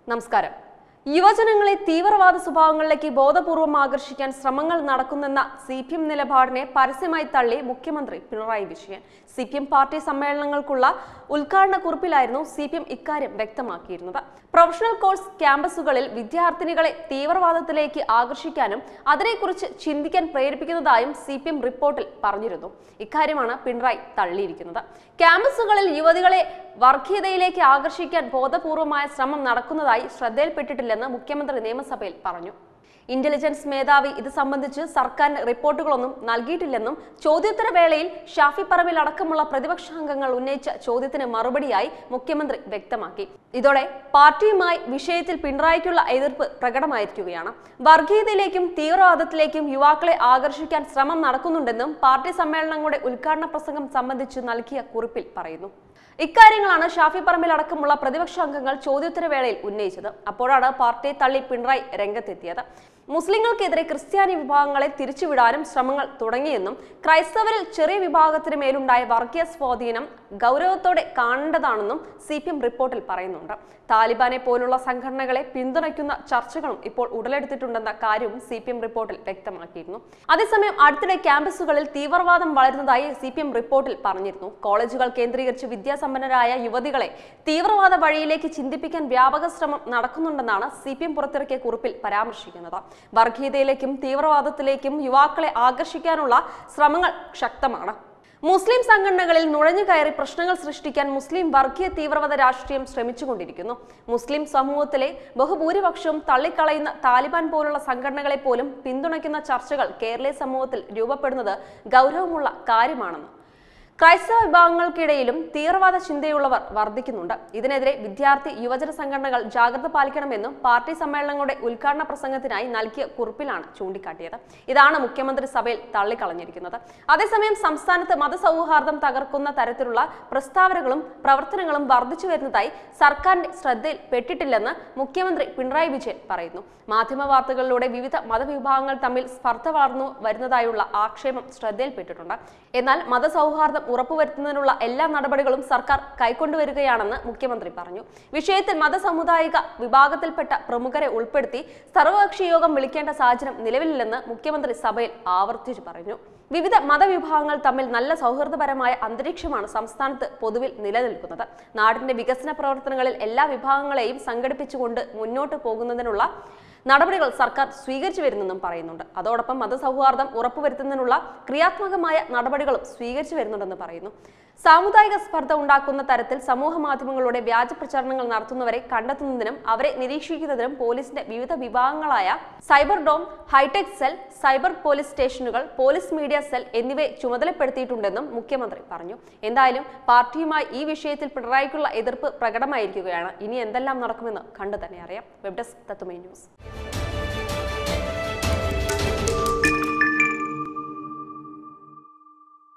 നമസ്കാരം യുവജനങ്ങളെ തീവ്രവാദ സ്വഭാവങ്ങളിലേക്ക് ബോധപൂർവം ആകർഷിക്കാൻ ശ്രമങ്ങൾ നടക്കുന്നെന്ന സി പി എം നിലപാടിനെ പരസ്യമായി തള്ളി മുഖ്യമന്ത്രി Pinarayi Vijayan C P M party സമ്മേളനങ്ങൾക്കുള്ള ഉദ്ഘാടന കുറിപ്പിലായിരുന്നു സി പി എം ഇക്കാര്യം വ്യക്തമാക്കിയിരുന്നത് പ്രൊഫഷണൽ കോഴ്സ് ക്യാമ്പസുകളിൽ വിദ്യാർത്ഥിനികളെ തീവ്രവാദത്തിലേക്ക് ആകർഷിക്കാനും അതിനെക്കുറിച്ച് ചിന്തിക്കാൻ പ്രേരിപ്പിക്കുന്നതായും സി പി എം റിപ്പോർട്ടിൽ പറഞ്ഞിരുന്നു ഇക്കാര്യമാണ് പിണറായി തള്ളിയിരിക്കുന്നത് ക്യാമ്പസുകളിൽ യുവതികളെ വർഗീയതയിലേക്ക് ആകർഷിക്കാൻ ബോധപൂർവമായ ശ്രമം നടക്കുന്നതായി ശ്രദ്ധയിൽപ്പെട്ടിട്ടില്ലെന്ന് മുഖ്യമന്ത്രി നിയമസഭയിൽ പറഞ്ഞു ഇന്റലിജൻസ് മേധാവി ഇത് സംബന്ധിച്ച് സർക്കാരിന് റിപ്പോർട്ടുകളൊന്നും നൽകിയിട്ടില്ലെന്നും ചോദ്യോത്തര വേളയിൽ ഷാഫി പറമ്പിൽ അടക്കമുള്ള പ്രതിപക്ഷാംഗങ്ങൾ ഉന്നയിച്ച ചോദ്യത്തിന് മറുപടിയായി മുഖ്യമന്ത്രി വ്യക്തമാക്കി ഇതോടെ പാർട്ടിയുമായി വിഷയത്തിൽ പിണറായിക്കുള്ള എതിർപ്പ് പ്രകടമായിരിക്കുകയാണ് വർഗീയതയിലേക്കും തീവ്രവാദത്തിലേക്കും യുവാക്കളെ ആകർഷിക്കാൻ ശ്രമം നടക്കുന്നുണ്ടെന്നും പാർട്ടി സമ്മേളനങ്ങളുടെ ഉദ്ഘാടന പ്രസംഗം സംബന്ധിച്ച് നൽകിയ കുറിപ്പിൽ പറയുന്നു ഇക്കാര്യങ്ങളാണ് ഷാഫി പറമ്പിൽ അടക്കമുള്ള പ്രതിപക്ഷ അംഗങ്ങൾ ചോദ്യോത്തര വേളയിൽ ഉന്നയിച്ചത് അപ്പോഴാണ് പാർട്ടിയെ തള്ളി പിണറായി രംഗത്തെത്തിയത് മുസ്ലിങ്ങൾക്കെതിരെ ക്രിസ്ത്യാനി വിഭാഗങ്ങളെ തിരിച്ചുവിടാനും ശ്രമങ്ങൾ തുടങ്ങിയെന്നും ക്രൈസ്തവരിൽ ചെറിയ വിഭാഗത്തിന് മേലുണ്ടായ വർഗീയ സ്വാധീനം ഗൗരവത്തോടെ കാണേണ്ടതാണെന്നും സി പി എം റിപ്പോർട്ടിൽ പറയുന്നുണ്ട് താലിബാനെ പോലുള്ള സംഘടനകളെ പിന്തുണയ്ക്കുന്ന ചർച്ചകളും ഇപ്പോൾ ഉടലെടുത്തിട്ടുണ്ടെന്ന കാര്യവും സി പി എം റിപ്പോർട്ടിൽ വ്യക്തമാക്കിയിരുന്നു അതേസമയം അടുത്തിടെ ക്യാമ്പസുകളിൽ തീവ്രവാദം വളരുന്നതായി സി പി എം റിപ്പോർട്ടിൽ പറഞ്ഞിരുന്നു കോളേജുകൾ കേന്ദ്രീകരിച്ച് വിദ്യാസമ്പന്നരായ യുവതികളെ തീവ്രവാദ വഴിയിലേക്ക് ചിന്തിപ്പിക്കാൻ വ്യാപക ശ്രമം നടക്കുന്നുണ്ടെന്നാണ് സി പി എം പുറത്തിറക്കിയ കുറിപ്പിൽ പരാമർശിക്കുന്നത് വർഗീയതയിലേക്കും തീവ്രവാദത്തിലേക്കും യുവാക്കളെ ആകർഷിക്കാനുള്ള ശ്രമങ്ങൾ ശക്തമാണ് മുസ്ലിം സംഘടനകളിൽ നുഴഞ്ഞു കയറി പ്രശ്നങ്ങൾ സൃഷ്ടിക്കാൻ മുസ്ലിം വർഗീയ തീവ്രവാദ രാഷ്ട്രീയം ശ്രമിച്ചുകൊണ്ടിരിക്കുന്നു മുസ്ലിം സമൂഹത്തിലെ ബഹുഭൂരിപക്ഷവും തള്ളിക്കളയുന്ന താലിബാൻ പോലുള്ള സംഘടനകളെ പോലും പിന്തുണയ്ക്കുന്ന ചർച്ചകൾ കേരളീയ സമൂഹത്തിൽ രൂപപ്പെടുന്നത് ഗൗരവമുള്ള കാര്യമാണെന്ന് ക്രൈസ്തവ വിഭാഗങ്ങൾക്കിടയിലും തീവ്രവാദ ചിന്തയുള്ളവർ വർദ്ധിക്കുന്നുണ്ട് ഇതിനെതിരെ വിദ്യാർത്ഥി യുവജന സംഘടനകൾ ജാഗ്രത പാലിക്കണമെന്നും പാർട്ടി സമ്മേളനങ്ങളുടെ ഉദ്ഘാടന പ്രസംഗത്തിനായി നൽകിയ കുറിപ്പിലാണ് ചൂണ്ടിക്കാട്ടിയത് ഇതാണ് മുഖ്യമന്ത്രി സഭയിൽ തള്ളിക്കളഞ്ഞിരിക്കുന്നത് അതേസമയം സംസ്ഥാനത്ത് മതസൗഹാർദ്ദം തകർക്കുന്ന തരത്തിലുള്ള പ്രസ്താവനകളും പ്രവർത്തനങ്ങളും വർദ്ധിച്ചു വരുന്നതായി സർക്കാരിന്റെ ശ്രദ്ധയിൽ പെട്ടിട്ടില്ലെന്ന് മുഖ്യമന്ത്രി പിണറായി വിജയൻ പറയുന്നു മാധ്യമ വാർത്തകളിലൂടെ വിവിധ മതവിഭാഗങ്ങൾ തമ്മിൽ സ്പർദ്ധ വളർന്നു വരുന്നതായുള്ള ആക്ഷേപം ശ്രദ്ധയിൽപ്പെട്ടിട്ടുണ്ട് എന്നാൽ മതസൗഹാർദ്ദം ഉറപ്പുവരുത്തുന്നതിനുള്ള എല്ലാ നടപടികളും സർക്കാർ കൈക്കൊണ്ടുവരികയാണെന്ന് മുഖ്യമന്ത്രി പറഞ്ഞു വിഷയത്തിൽ മതസമുദായിക വിഭാഗത്തിൽപ്പെട്ട പ്രമുഖരെ ഉൾപ്പെടുത്തി സർവകക്ഷി യോഗം വിളിക്കേണ്ട സാഹചര്യം നിലവിലില്ലെന്ന് മുഖ്യമന്ത്രി സഭയിൽ ആവർത്തിച്ചു പറഞ്ഞു വിവിധ മതവിഭാഗങ്ങൾ തമ്മിൽ നല്ല സൗഹൃദപരമായ അന്തരീക്ഷമാണ് സംസ്ഥാനത്ത് പൊതുവിൽ നിലനിൽക്കുന്നത് നാടിന്റെ വികസന പ്രവർത്തനങ്ങളിൽ എല്ലാ വിഭാഗങ്ങളെയും സംഘടിപ്പിച്ചുകൊണ്ട് മുന്നോട്ട് പോകുന്നതിനുള്ള നടപടികൾ സർക്കാർ സ്വീകരിച്ചു വരുന്നെന്നും പറയുന്നുണ്ട് അതോടൊപ്പം മതസൗഹാർദ്ദം ഉറപ്പുവരുത്തുന്നതിനുള്ള ക്രിയാത്മകമായ നടപടികളും സ്വീകരിച്ചു വരുന്നുണ്ടെന്ന് പറയുന്നു സാമുദായിക സ്പർദ്ധ ഉണ്ടാക്കുന്ന തരത്തിൽ സമൂഹ മാധ്യമങ്ങളുടെ വ്യാജ പ്രചാരണങ്ങൾ നടത്തുന്നവരെ കണ്ടെത്തുന്നതിനും അവരെ നിരീക്ഷിക്കുന്നതിനും പോലീസിന്റെ വിവിധ വിഭാഗങ്ങളായ cyber dome hi-tech cell cyber police സ്റ്റേഷനുകൾ പോലീസ് മീഡിയ സെൽ എന്നിവയെ ചുമതലപ്പെടുത്തിയിട്ടുണ്ടെന്നും മുഖ്യമന്ത്രി പറഞ്ഞു എന്തായാലും പാർട്ടിയുമായി ഈ വിഷയത്തിൽ പിണറായിക്കുള്ള എതിർപ്പ് പ്രകടമായിരിക്കുകയാണ് ഇനി എന്തെല്ലാം നടക്കുമെന്ന് കണ്ടു തന്നെ അറിയാം വെബ് ഡെസ്ക് തത്തുമൈ ന്യൂസ്